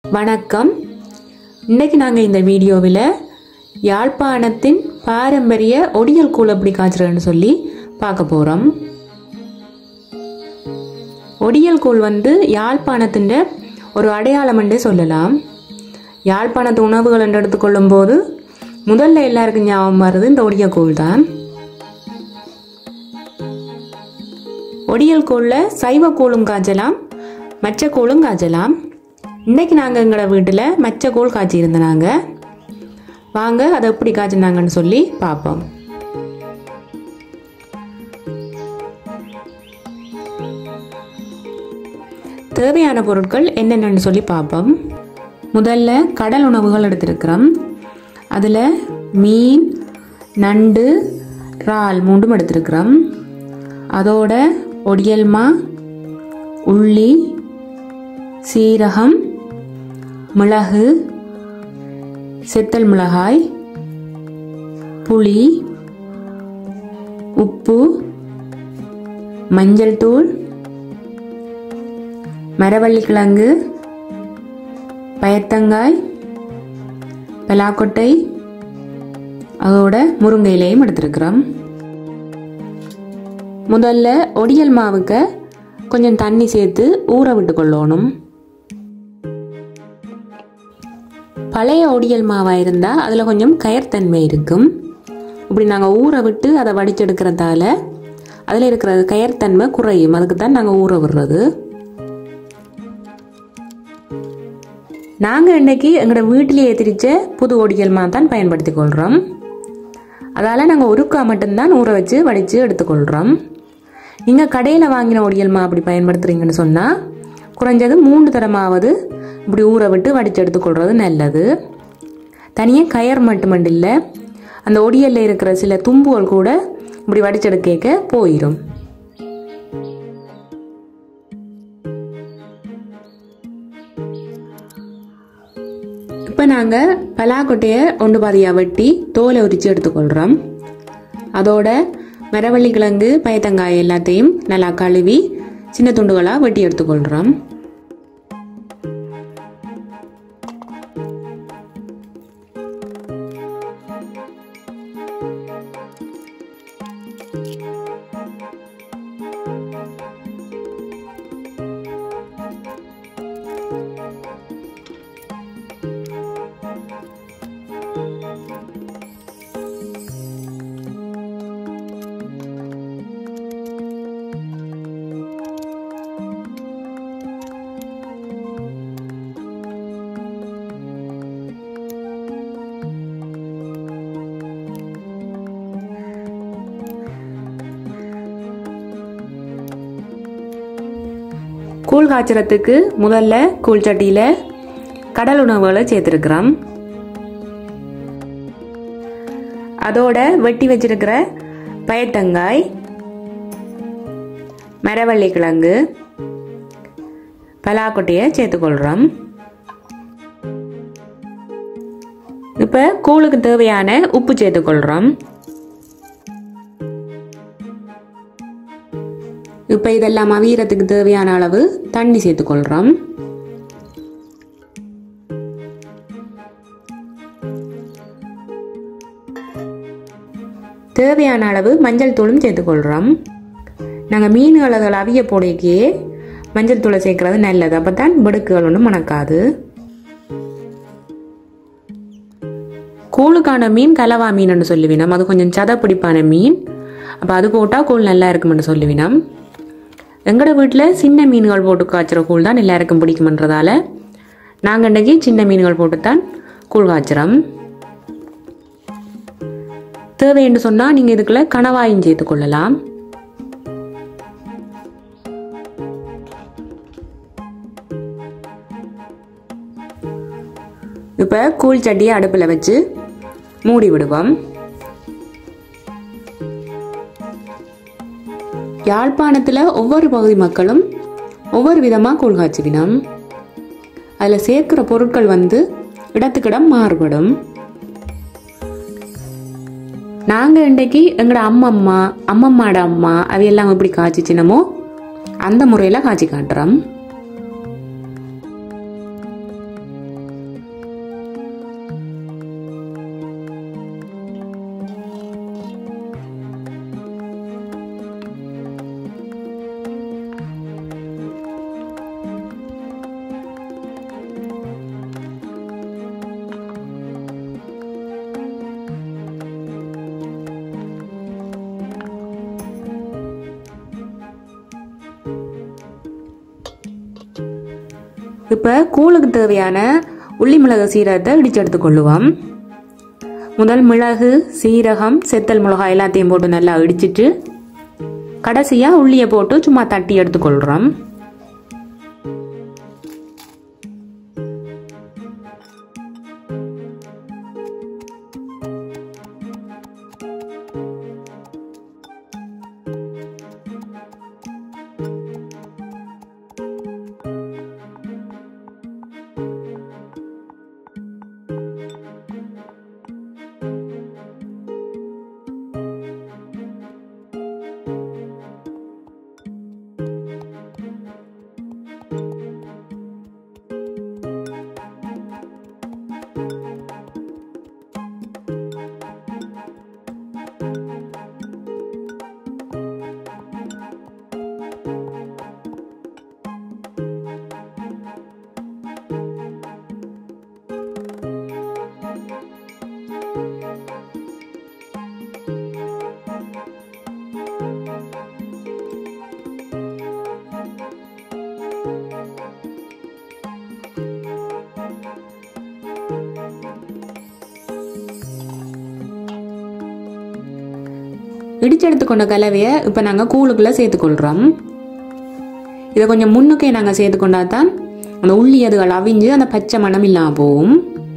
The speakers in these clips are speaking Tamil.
வணக்கம் இன்னைக்கு நாங்கள் இந்த வீடியோவில் யாழ்ப்பாணத்தின் பாரம்பரிய ஒடியல் கூழ் எப்படி காய்ச்சுறதுன்னு சொல்லி பார்க்க போகிறோம் ஒடியல் கூழ் வந்து யாழ்ப்பாணத்தின் ஒரு அடையாளம் என்றே சொல்லலாம் யாழ்ப்பாணத்து உணவுகள் என்று எடுத்துக்கொள்ளும் போது முதல்ல எல்லாருக்கும் ஞாபகம் வருது இந்த ஒடியல் கூழ் தான் ஒடியல் கூழில் சைவ கூழும் காய்ச்சலாம் மச்ச கூழும் காய்ச்சலாம் இன்னைக்கு நாங்கள் எங்களோட வீட்டில் மச்ச கூழ் காய்ச்சி நாங்க வாங்க அதை எப்படி காய்ச்சினாங்கன்னு சொல்லி பார்ப்போம் தேவையான பொருட்கள் என்னென்னு சொல்லி பார்ப்போம் முதல்ல கடல் உணவுகள் எடுத்திருக்கிறோம் அதில் மீன் நண்டு இறால் மூண்டும் எடுத்திருக்கிறோம் அதோட ஒடியல்மா உள்ளி சீரகம் மிளகு செத்தல் மிளகாய் புளி உப்பு மஞ்சள் தூள் மரவள்ளிக்கிழங்கு பயத்தங்காய் பலாக்கொட்டை அதோட முருங்கை இலையும் எடுத்திருக்கிறோம் முதல்ல ஒடியல் மாவுக்கு கொஞ்சம் தண்ணி சேர்த்து ஊற விட்டு கொள்ளணும் பழைய ஒடியல் மாவாக இருந்தால் அதில் கொஞ்சம் கயர்த்தன்மை இருக்கும் இப்படி நாங்கள் ஊற விட்டு அதை வடிச்செடுக்கிறதால அதில் இருக்கிற கயர்த்தன்மை குறையும் அதுக்கு தான் நாங்கள் ஊற விடுறது நாங்கள் இன்னைக்கு எங்களோட வீட்டிலேயே திரிச்ச புது ஒடியல் மா தான் பயன்படுத்தி கொள்கிறோம் அதால் நாங்கள் ஒருக்கா மட்டும்தான் ஊற வச்சு வடித்து எடுத்துக்கொள்கிறோம் நீங்கள் கடையில் வாங்கின ஒடியல் மா அப்படி பயன்படுத்துகிறீங்கன்னு சொன்னால் குறைஞ்சது மூன்று தரமாவது இப்படி ஊற விட்டு வடித்து எடுத்துக்கொள்கிறது நல்லது தனியாக கயர் மட்டுமண்டு இல்லை அந்த ஒடியலில் இருக்கிற சில தும்புகள் கூட இப்படி வடிச்செடுக்க போயிடும் இப்போ நாங்கள் பலாக்கொட்டையை ஒன்று பாதியாக வெட்டி தோலை உரித்து எடுத்துக்கொள்கிறோம் அதோட மரவள்ளி கிழங்கு பயத்தங்காய் எல்லாத்தையும் நல்லா கழுவி சின்ன துண்டுகளாக வெட்டி எடுத்துக்கொள்கிறோம் கூழ் காய்ச்சறதுக்கு முதல்ல கூழ் சட்டியில் கடல் உணவுகளை சேர்த்துருக்குறோம் அதோட வெட்டி வச்சிருக்கிற பயத்தங்காய் மரவள்ளி கிழங்கு பலாக்கொட்டையை சேர்த்துக்கொள்கிறோம் இப்போ கூழுக்கு தேவையான உப்பு சேர்த்துக்கொள்கிறோம் இப்போ இதெல்லாம் அவியறதுக்கு தேவையான அளவு தண்ணி சேர்த்துக்கொள்கிறோம் தேவையான அளவு மஞ்சள் தூளும் சேர்த்துக்கொள்கிறோம் நாங்கள் மீன்கள் அதில் அவிய போடைக்கே மஞ்சள் தூளை சேர்க்கறது நல்லது அப்போ தான் வெடுக்குகள் ஒன்றும் மணக்காது கூழுக்கான மீன் கலவா மீன் சொல்லுவினோம் அது கொஞ்சம் சத பிடிப்பான மீன் அப்போ அது போட்டால் கூழ் நல்லா இருக்கும்னு சொல்லுவினோம் எங்களோட வீட்டில் சின்ன மீன்கள் போட்டு காய்ச்சிற கூழ் தான் எல்லாருக்கும் பிடிக்குமன்றதால நாங்கள் இன்றைக்கி சின்ன மீன்கள் போட்டு தான் கூழ் காய்ச்சிறோம் தேவை என்று சொன்னால் நீங்கள் இதுக்குள்ள கணவாயும் சேர்த்து கொள்ளலாம் இப்போ கூழ் சட்டியை அடுப்பில் வச்சு மூடி விடுவோம் யாழ்ப்பாணத்தில் ஒவ்வொரு பகுதி மக்களும் ஒவ்வொரு விதமாக கூழ் காய்ச்சிவினோம் அதில் சேர்க்கிற பொருட்கள் வந்து இடத்துக்கிடம் மாறுபடும் நாங்கள் இன்றைக்கு எங்களோட அம்மம்மா அம்மம்மாட அம்மா அவையெல்லாம் எப்படி காய்ச்சிச்சினமோ அந்த முறையில் காய்ச்சி காட்டுறோம் இப்போ கூழுக்கு தேவையான உள்ளி மிளகு சீரகத்தை இடிச்சு எடுத்துக்கொள்ளுவோம் முதல் மிளகு சீரகம் செத்தல் மிளகாய் எல்லாத்தையும் போட்டு நல்லா இடிச்சிட்டு கடைசியாக உள்ளியை போட்டு சும்மா தட்டி எடுத்துக்கொள்கிறோம் இடிச்செடுத்துக்கொண்ட கலவையை இப்போ நாங்கள் கூழுக்குள்ளே சேர்த்துக்கொள்கிறோம் இதை கொஞ்சம் முன்னுக்கே நாங்கள் சேர்த்துக்கொண்டா தான் அந்த உள்ளி அதுகள் அவிஞ்சு அந்த பச்சை மணம் இல்லாமல் போகும்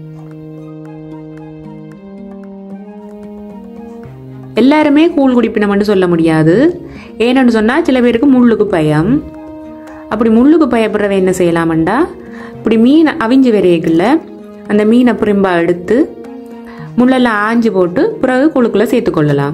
எல்லாருமே கூழ் குடிப்பினம்னு சொல்ல முடியாது ஏன்னு சொன்னால் சில பேருக்கு முள்ளுக்கு பயம் அப்படி முள்ளுக்கு பயப்படுறவ என்ன செய்யலாமண்டா இப்படி மீன் அவிஞ்சு வரையக்குள்ள அந்த மீனை புரிம்பா எடுத்து முள்ளெல்லாம் ஆஞ்சு போட்டு பிறகு குழுக்குள்ள சேர்த்துக்கொள்ளலாம்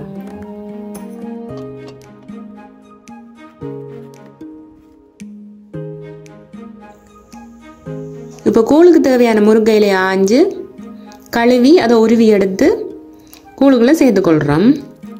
இப்போ கூழுக்கு தேவையான முருங்கை இலையை ஆஞ்சு கழுவி அதை உருவி எடுத்து கூழுக்குள்ளே சேர்த்துக்கொள்கிறோம்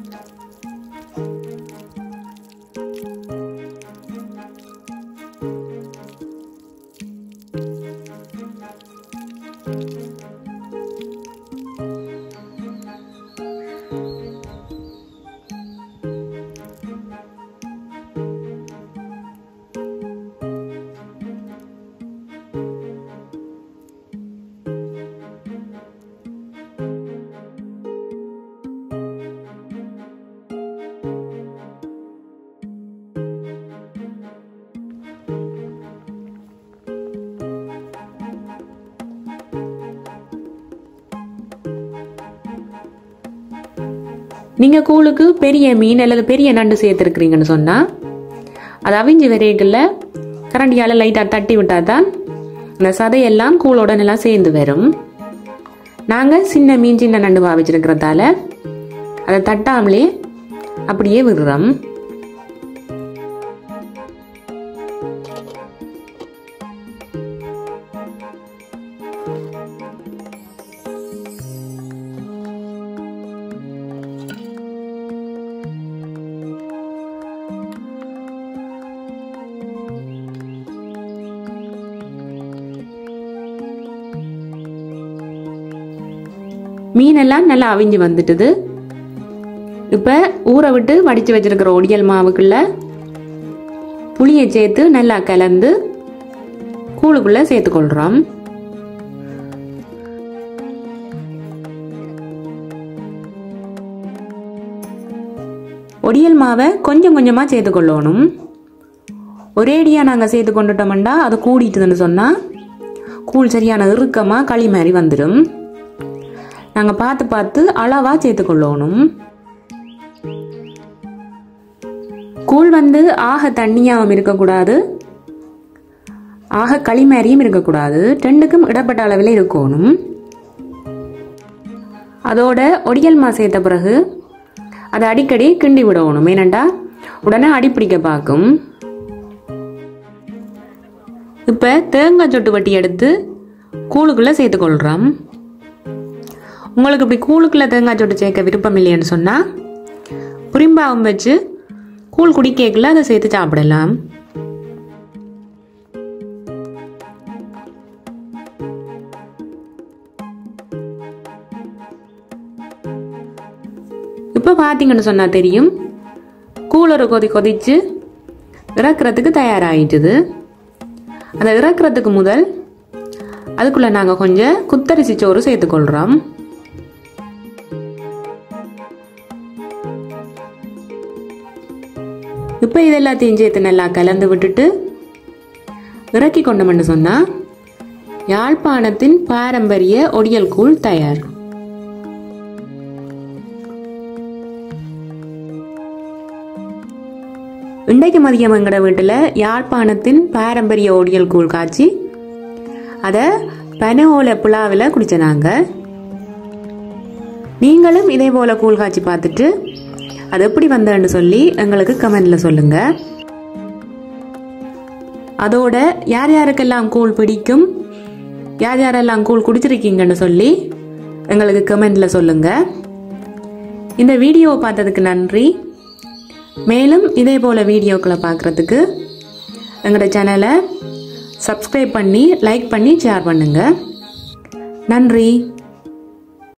நீங்கள் கூழுக்கு பெரிய மீன் அல்லது பெரிய நண்டு சேர்த்துருக்குறீங்கன்னு சொன்னால் அது அவிஞ்சு விரைகளில் கரண்டியால் லைட்டாக தட்டி விட்டால் தான் அந்த சதையெல்லாம் கூழோட நல்லா சேர்ந்து வரும் நாங்கள் சின்ன மீன் சின்ன நண்டு பாவிச்சிருக்கிறதால அதை தட்டாமலே அப்படியே விடுறோம் மீனெல்லாம் நல்லா அவிஞ்சு வந்துட்டுது இப்போ ஊற விட்டு வடித்து வச்சிருக்கிற ஒடியல் மாவுக்குள்ள புளியை சேர்த்து நல்லா கலந்து கூழுக்குள்ள சேர்த்துக்கொள்கிறோம் ஒடியல் மாவை கொஞ்சம் கொஞ்சமாக சேர்த்துக்கொள்ளணும் ஒரேடியாக நாங்கள் சேர்த்து கொண்டுட்டோம்னா அது கூடிட்டுதுன்னு சொன்னால் கூழ் சரியான இறுக்கமாக களி மாதிரி வந்துடும் நாங்கள் பார்த்து பார்த்து அளவாக சேர்த்துக்கொள்ளணும் கூழ் வந்து ஆக தண்ணியாகவும் இருக்கக்கூடாது ஆக களி மாதிரியும் இருக்கக்கூடாது ரெண்டுக்கும் இடப்பட்ட அளவில் இருக்கணும் அதோட ஒடியல் மா சேர்த்த பிறகு அதை அடிக்கடி கிண்டி விடணும் ஏனண்டா உடனே அடிப்பிடிக்க பார்க்கும் இப்போ தேங்காய் சொட்டு வட்டி எடுத்து கூழுக்குள்ளே சேர்த்துக்கொள்கிறோம் உங்களுக்கு இப்படி கூழுக்குள்ளே தேங்காய் சொட்டு சேர்க்க விருப்பம் இல்லைன்னு சொன்னால் புரிம்பாவும் வச்சு கூழ் குடிக்கல அதை சேர்த்து சாப்பிடலாம் இப்போ பார்த்தீங்கன்னு சொன்னால் தெரியும் கூழ் ஒரு கொதி கொதிச்சு இறக்குறதுக்கு தயாராகிட்டுது அதை இறக்குறதுக்கு முதல் அதுக்குள்ளே நாங்கள் கொஞ்சம் குத்தரிசி சோறு சேர்த்துக்கொள்கிறோம் இப்போ இது எல்லாத்தையும் சேர்த்து நல்லா கலந்து விட்டுட்டு இறக்கி கொண்டோம்னு சொன்னால் யாழ்ப்பாணத்தின் பாரம்பரிய ஒடியல் கூழ் தயார் இன்றைக்கு மதியம் எங்கட வீட்டில் யாழ்ப்பாணத்தின் பாரம்பரிய ஒடியல் கூழ் காய்ச்சி அதை பனோல புலாவில் குடிச்ச நாங்கள் நீங்களும் இதே போல கூழ் காய்ச்சி பார்த்துட்டு அது எப்படி வந்தேன்னு சொல்லி எங்களுக்கு கமெண்ட்ல சொல்லுங்க அதோட யார் யாருக்கெல்லாம் கூழ் பிடிக்கும் யார் யாரெல்லாம் கூழ் குடிச்சிருக்கீங்கன்னு சொல்லி எங்களுக்கு கமெண்ட்ல சொல்லுங்க இந்த வீடியோவை பார்த்ததுக்கு நன்றி மேலும் இதே போல வீடியோக்களை பார்க்குறதுக்கு எங்களோட சேனலை சப்ஸ்கிரைப் பண்ணி லைக் பண்ணி ஷேர் பண்ணுங்க நன்றி